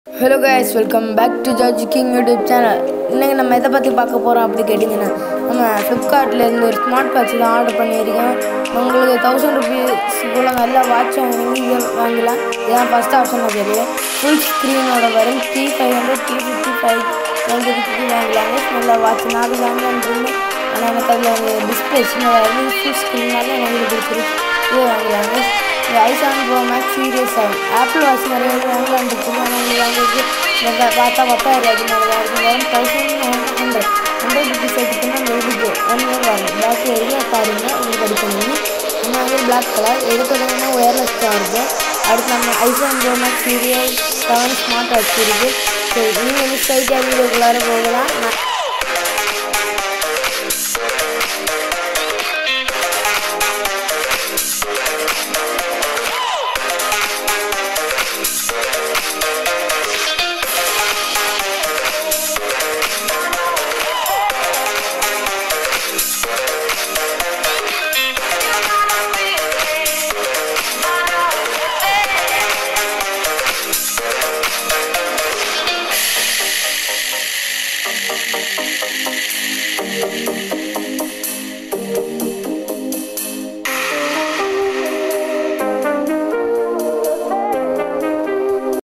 hello guys welcome back to George King YouTube channel இன்றைக்கி நம்ம எதை பற்றி பார்க்க போகிறோம் அப்படி கேட்டிங்கன்னா நம்ம ஃப்ளிப்கார்ட்லேருந்து ஒரு ஸ்மார்ட் வாட்ச் தான் ஆர்டர் பண்ணியிருக்கேன் உங்களுக்கு தௌசண்ட் ருபீஸ் போல் நல்ல வாட்ச் வாங்கினீங்க இதை வாங்கலாம் இதான் ஃபஸ்ட் ஆப்ஷனாக தெரியும் ஃபுல் ஸ்க்ரீனோட வரும் T five hundred T fifty five ninety வாங்கலாங்க நல்ல வாட்ச் நான் அது வாங்கலான்னு ஆனால் எனக்கு அதில் டிஸ்பிளே சின்னதாக இருந்து ஃபுல் ஸ்க்ரீனால எனக்கு பிடிச்சிருக்கு இது வாங்கலாங்க இந்த ஐசான் ப்ரோ மேக்ஸ் சீரியஸ் ஆகும் ஆப்பிள் வாட்ச் நிறைய பேர் வாங்கலான்னு இருக்குது ஆனால் உங்களுக்கு வாங்குறது இந்த பார்த்தா பத்தாயிரம் ரூபாய்க்கு மேலே இருக்கும் வெறும் தௌசண்ட் ஹண்ட்ரட் ஹண்ட்ரட் ருபீஸ் எடுத்துன்னா உங்களுக்கு ஒன் இயர் வரும் பிளாக் ஏரியா பாருங்க உங்களுக்கு அடிக்கணும் நம்ம வந்து பிளாக் கலர் எடுக்கிறதுனா ஒயர்லெஸ் சார்ஜ் அடுத்து நம்ம ஐசான் pro max series seven smart watch இருக்குது சரி நீங்கள் மிஸ் ஆகிட்டே வீடியோக்குள்ளார போகலாம் நான்